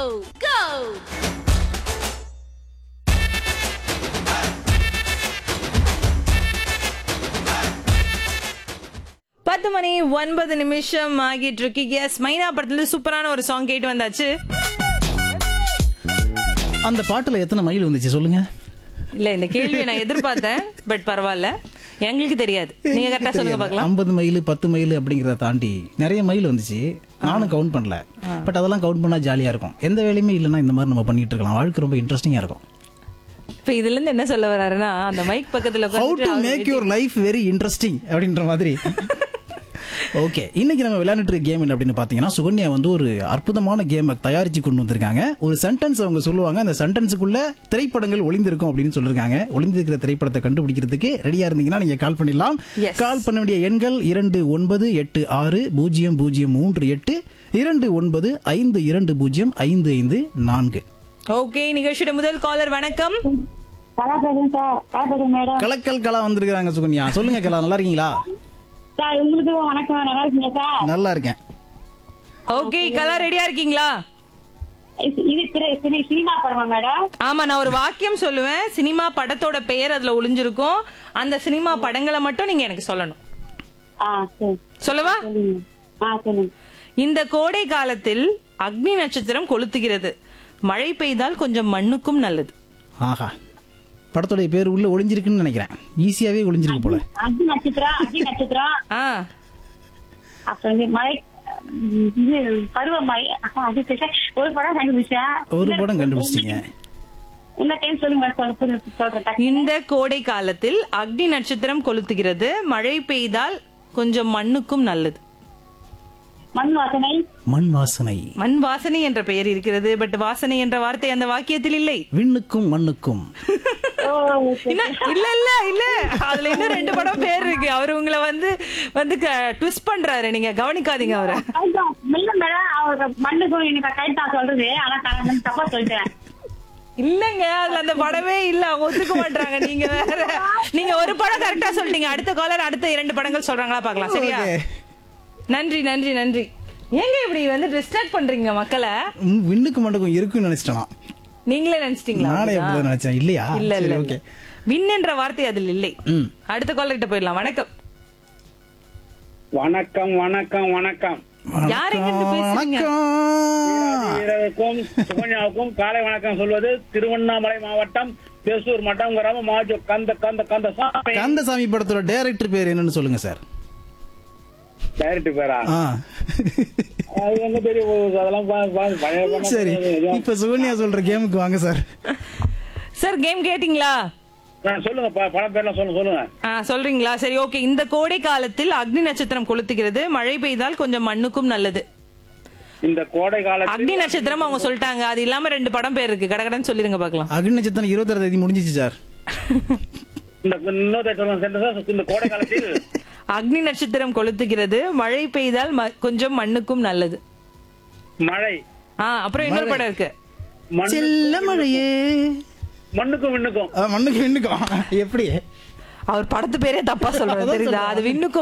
go! பத்து மணி ஒன்பது நிமிஷம் ஆகிட்டு இருக்கு எஸ் மைனா படத்துல சூப்பரான ஒரு சாங் கேட்டு வந்தாச்சு அந்த பாட்டுல எத்தனை மைல் வந்துச்சு சொல்லுங்க இல்ல இந்த கேள்வியை நான் எதிர்பார்த்தேன் பட் பரவாயில்ல எங்களுக்கு தெரியாது நீங்க கரெக்டா சொல்லுங்க பார்க்கலாம் ஐம்பது மைல் பத்து மைல் அப்படிங்கறத தாண்டி நிறைய மைல் வந்துச்சு நானும் கவுண்ட் பண்ணல பட் அதெல்லாம் கவுண்ட் பண்ணா ஜாலியா இருக்கும் எந்த வேலையுமே இல்லைன்னா இந்த மாதிரி நம்ம பண்ணிட்டு இருக்கலாம் வாழ்க்கை ரொம்ப இன்ட்ரெஸ்டிங்கா இருக்கும் இப்ப இதுல இருந்து என்ன சொல்ல வர்றாருன்னா அந்த மைக் பக்கத்துல ஹவு டு உட்கார்ந்துட்டு make your life very interesting அப்படின்ற மாதிரி ஓகே இன்னைக்கு நம்ம விளையாண்டுட்டு இருக்க கேம் என்ன அப்படின்னு பாத்தீங்கன்னா சுகன்யா வந்து ஒரு அற்புதமான கேமை தயாரிச்சு கொண்டு வந்திருக்காங்க ஒரு சென்டென்ஸ் அவங்க சொல்லுவாங்க அந்த சென்டென்ஸுக்குள்ள திரைப்படங்கள் ஒளிந்திருக்கும் அப்படின்னு சொல்லிருக்காங்க ஒளிந்திருக்கிற திரைப்படத்தை கண்டுபிடிக்கிறதுக்கு ரெடியா இருந்தீங்கன்னா நீங்க கால் பண்ணிடலாம் Yes. கால் பண்ண வேண்டிய எண்கள் இரண்டு ஒன்பது எட்டு ஆறு பூஜ்ஜியம் பூஜ்ஜியம் மூன்று எட்டு இரண்டு ஒன்பது ஐந்து இரண்டு பூஜ்ஜியம் ஐந்து ஐந்து நான்கு ஓகே நிகழ்ச்சியோட முதல் காலர் வணக்கம் கலாபதி சார் கலாபதி மேடம் கலக்கல் கலா வந்திருக்காங்க சுகன்யா சொல்லுங்க கலா நல்லா இருக்கீங்களா சார் உங்களுக்கு வணக்கம் நல்லா இருக்கீங்க சார் நல்லா இருக்கேன் ஓகே கலர் ரெடியா இருக்கீங்களா இது- இது திரை- சினி- சினிமா படமா மேடம் ஆமா நான் ஒரு வாக்கியம் சொல்லுவேன் சினிமா படத்தோட பெயர் அதுல ஒளிஞ்சிருக்கும் அந்த சினிமா படங்களை மட்டும் நீங்க எனக்கு சொல்லணும் ஆ சரி சொல்லவா சொல்லுங்க ஆ சொல்லுங்க இந்த கோடை காலத்தில் அக்னி நட்சத்திரம் கொளுத்துகிறது மழை பெய்தால் கொஞ்சம் மண்ணுக்கும் நல்லது ஆஹா படத்துடைய பேர் உள்ள ஒளிஞ்சிருக்குன்னு நினைக்கிறேன் ஈஸியாவே ஒளிஞ்சிருக்கு போல அக்னி நட்சத்திரம் அக்னி நட்சத்திரம் ஆ அப்புறம் வந்து மழை ம், இது பருவமழை ஆஹா, அது சரி. ஒரு படம் கண்டுபிடிச்சேன் ஒரு படம் கண்டுபிடிச்சிட்டீங்க இந்த டைம் சொல்லுங்க சொல்ல சொல்லு- சொல்றேன் டக்கு. இந்த கோடை காலத்தில் அக்னி நட்சத்திரம் கொளுத்துகிறது மழை பெய்தால் கொஞ்சம் மண்ணுக்கும் நல்லது மண் வாசனை மண் வாசனை மண் வாசனை என்ற பெயர் இருக்கிறது பட் வாசனை என்ற வார்த்தை அந்த வாக்கியத்தில் இல்லை விண்ணுக்கும் மண்ணுக்கும் ஓ இன்னும் இல்ல இல்ல இல்ல அதுல இன்னும் ரெண்டு படம் பேர் இருக்கு அவர் உங்களை வந்து வந்து ட்விஸ்ட் பண்றாரு நீங்க கவனிக்காதீங்க அவரை அதுதான். இல்ல மேடம் அவர் மண்ணுக்கும் எனக்கு கைட் தான் சொல்றது ஆனா நான் தப்பா சொல்லிட்டேன் இல்லங்க அதுல அந்த படமே இல்ல அவங்க ஒத்துக்க மாட்டாங்க நீங்க வேற நீங்க ஒரு படம் கரெக்டா சொல்லிட்டீங்க அடுத்த காலர் அடுத்த இரண்டு படங்கள் சொல்றாங்களா பார்க்கலாம் சரியா Okay. நன்றி நன்றி நன்றி ஏங்க இப்படி வந்து டிஸ்ட்ராக்ட் பண்றீங்க மக்களை ம், விண்ணுக்கும் மண்ணுக்கும் இருக்குன்னு நினைச்சிட்டேன் நீங்களே நினைச்சிட்டீங்களா நானே அப்படிதான் நினைச்சேன் இல்லையா இல்ல சரி இல்ல ஓகே வின் என்ற வார்த்தை அதில் இல்லை ம் அடுத்த காலர் கிட்ட போயிடலாம் வணக்கம் வணக்கம் வணக்கம் வணக்கம் யார் எங்க இருந்து பேசுறீங்க வணக்கம் வீரருக்கும் சுகன்யாவுக்கும் காலை வணக்கம் சொல்வது திருவண்ணாமலை மாவட்டம் பேசூர் மட்டம் கிராமம் மாஜோ கந்த கந்த கந்த சாமி கந்தசாமி படத்தோட டைரக்டர் பேர் என்னன்னு சொல்லுங்க சார் டைரக்டர் பேரா ஆ அது எங்க பெரிய ஊரு, அதெல்லாம் பா- பா- பழைய படம் சரி எதுவும். இப்ப சுகன்யா சொல்ற கேமுக்கு வாங்க சார் சார் கேம் கேட்டிங்களா ஆ, சொல்லுங்க ப- படம் பேர்லாம் சொல்லுங்க சொல்லுங்க ஆ, சொல்றீங்களா சரி ஓகே இந்த கோடை காலத்தில் அக்னி நட்சத்திரம் கொளுத்துகிறது மழை பெய்தால் கொஞ்சம் மண்ணுக்கும் நல்லது இந்த கோடை காலத்தில் அக்னி நட்சத்திரம் அவங்க சொல்லிட்டாங்க அது இல்லாம ரெண்டு படம் பேர் இருக்கு கடகடன்னு சொல்லிருங்க பார்க்கலாம் அக்னி நட்சத்திரம் இருபத்தாறு தேதி முடிஞ்சிச்சு சார் இந்த இன்னொரு சொல்லுங்க sentence. இந்த கோடை காலத்தில் அக்னி நட்சத்திரம் கொளுத்துகிறது மழை பெய்தால் ம- கொஞ்சம் மண்ணுக்கும் நல்லது மழை ஆ அப்புறம் இன்னொரு படம் இருக்கு மண் செல்ல மழையே மண்ணுக்கும் விண்ணுக்கும் ஆ, மண்ணுக்கு விண்ணுக்கும் எப்படி அவர் படத்து பேரே தப்பா சொல்றாரு தெரியுதா அது விண்ணுக்கும்